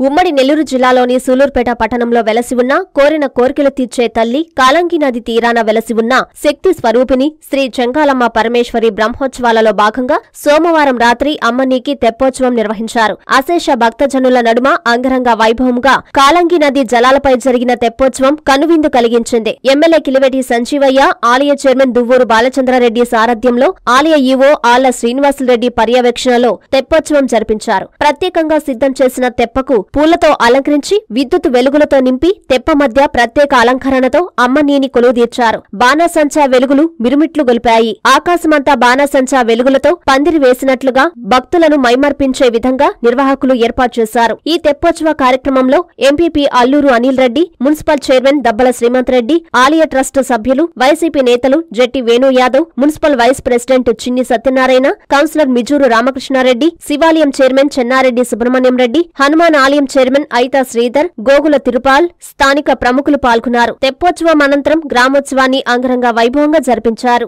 ఉమ్మడి నెల్లూరు జిల్లాలోని సూలూరుపేట పట్టణంలో వెలసి ఉన్న కోరిన కోరికలు తీర్చే తల్లి కాలంకి నది తీరాన వెలసి ఉన్న శక్తి స్వరూపిణి శ్రీ చెంగాలమ్మ పరమేశ్వరి బ్రహ్మోత్సవాలలో భాగంగా సోమవారం రాత్రి అమ్మనీకి తెప్పోత్సవం నిర్వహించారు అశేష భక్తజనుల నడుమ అంగరంగ వైభవంగా కాలంకి నది జలాలపై జరిగిన తెప్పోత్సవం కనువిందు కలిగించింది ఎమ్మెల్యే కిలివెటి సంజీవయ్య ఆలయ చైర్మన్ దువ్వూరు బాలచంద్రారెడ్డి సారథ్యంలో ఆలయ ఈవో ఆళ్ల శ్రీనివాసులరెడ్డి పర్యవేక్షణలో తెప్పోత్సవం జరిపించారు ప్రత్యేకంగా సిద్ధం చేసిన తెప్పకు పూలతో అలంకరించి విద్యుత్ వెలుగులతో నింపి తెప్ప మధ్య ప్రత్యేక అలంకరణతో అమ్మనీని కొలువుదీర్చారు బాణాసంచా వెలుగులు మిరుమిట్లు గొలిపాయి ఆకాశమంతా బాణాసంచా వెలుగులతో పందిరి వేసినట్లుగా భక్తులను మైమర్పించే విధంగా నిర్వాహకులు ఏర్పాటు చేశారు ఈ తెప్పోత్సవ కార్యక్రమంలో MPP Alluru Anil Reddy municipal chairman Dabbala Srimanth Reddy ఆలయ ట్రస్ట్ సభ్యులు వైసీపీ నేతలు Jetti Venu Yadav municipal vice president Chinni Satyanarayana councillor Mijuru Ramakrishna Reddy శివాలయం చైర్మన్ చెన్నారెడ్డి సుబ్రహ్మణ్యం రెడ్డి హనుమాన్ ఆలయం చైర్మన్ ఐతా శ్రీధర్ గోగుల తిరుపాల్ స్థానిక ప్రముఖులు పాల్గొన్నారు తెప్పోత్సవం అనంతరం గ్రామోత్సవాన్ని అంగరంగ వైభవంగా జరిపించారు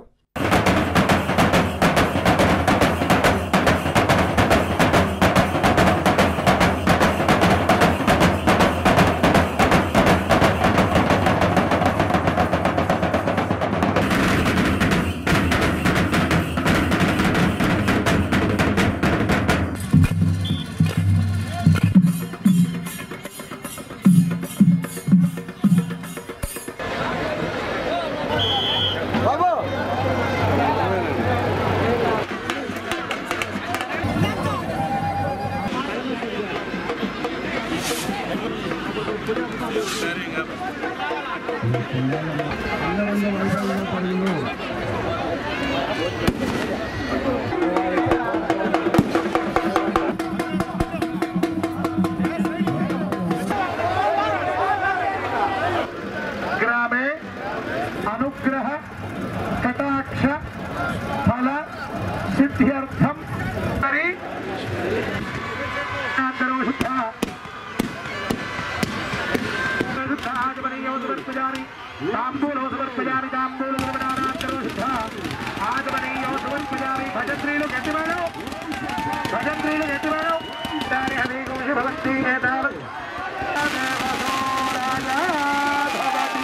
గ్రామే అనుగ్రహ కటాక్ష ఫల సిద్ధ్యర్థం హరి అందరూ శుద్ధ శుద్ధ ఆగమనీయో సమర్పజామి తాంబూలో సమర్పజామి తాంబూల సమర్పణానంతరో శుద్ధ ఆగమనీయో సమర్పజామి భజంత్రీలు గట్టివాడు భజంత్రీలు గట్టివాడు దాని హరిఘోష భవంతి ఏతావత్ దేవతో రాజా భవతి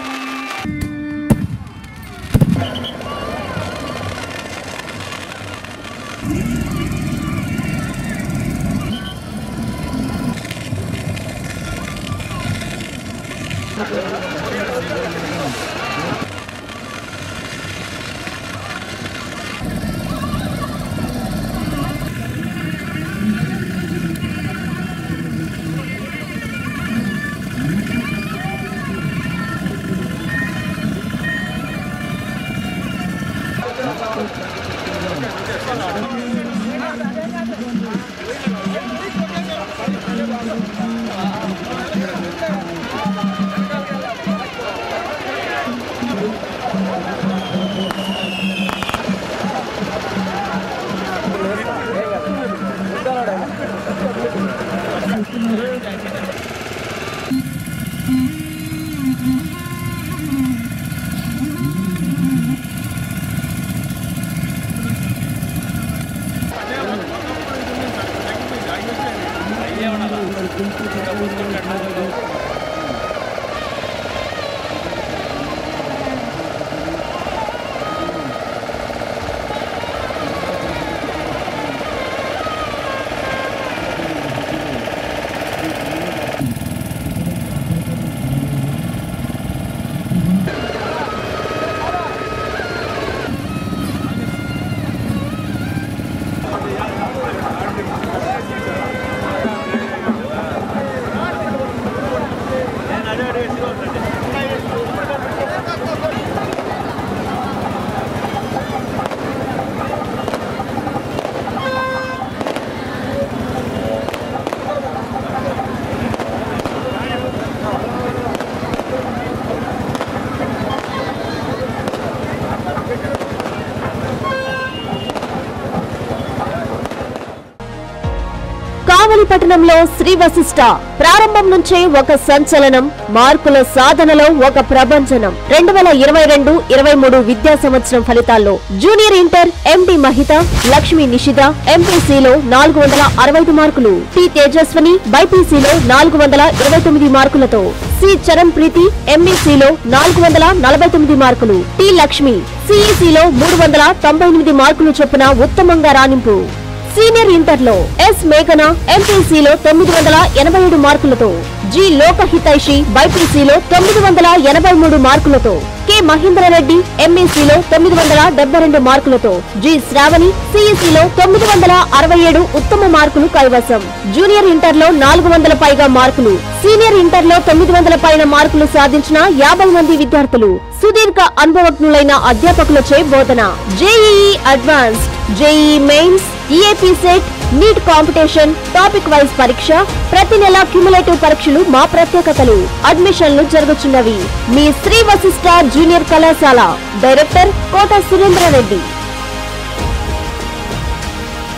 కావలి పట్టణంలో శ్రీ వశిష్ట ప్రారంభం నుంచే ఒక సంచలనం మార్కుల సాధనలో ఒక ప్రభంజనం రెండు వేల ఇరవై రెండు ఇరవై మూడు విద్యా సంవత్సరం ఫలితాల్లో junior inter MD Mahitha Lakshmi Nishitha ఎంపీసీలో నాలుగు వందల అరవై ఐదు మార్కులు టి తేజస్వని బైపీసీలో నాలుగు వందల ఇరవై తొమ్మిది మార్కులతో సి చరణ్ ప్రీతి ఎంఈసీలో నాలుగు వందల నలభై తొమ్మిది మార్కులు టి లక్ష్మి సిఈసీలో మూడు వందల తొంభై ఎనిమిది మార్కులు చొప్పున ఉత్తమంగా రాణింపు సీనియర్ ఇంటర్లో ఎస్ మేఘన ఎంపీసీలో తొమ్మిది వందల ఎనభై ఏడు మార్కులతో జి లోకహితైషి బైపీసీలో తొమ్మిది వందల ఎనభై మూడు మార్కులతో కె మహేంద్రరెడ్డి ఎంఈసీలో తొమ్మిది వందల డెబ్బై రెండు మార్కులతో జి శ్రావణి సిఈసీలో తొమ్మిది వందల అరవై ఏడు ఉత్తమ మార్కులు కైవసం జూనియర్ ఇంటర్లో నాలుగు వందల పైగా మార్కులు సీనియర్ ఇంటర్లో తొమ్మిది వందల పైన మార్కులు సాధించిన యాభై మంది విద్యార్థులు సుదీర్ఘ అనుభవజ్ఞులైన అధ్యాపకులచే బోధన JEE advanced JEE mains EAP CET NEET competition topic wise పరీక్ష ప్రతి నెల క్యుములేటివ్ పరీక్షలు మా ప్రత్యేకతలు అడ్మిషన్లు జరుగుతున్నవి మీ శ్రీ వశిష్ట జూనియర్ కళాశాల డైరెక్టర్ కోట సురేంద్రారెడ్డి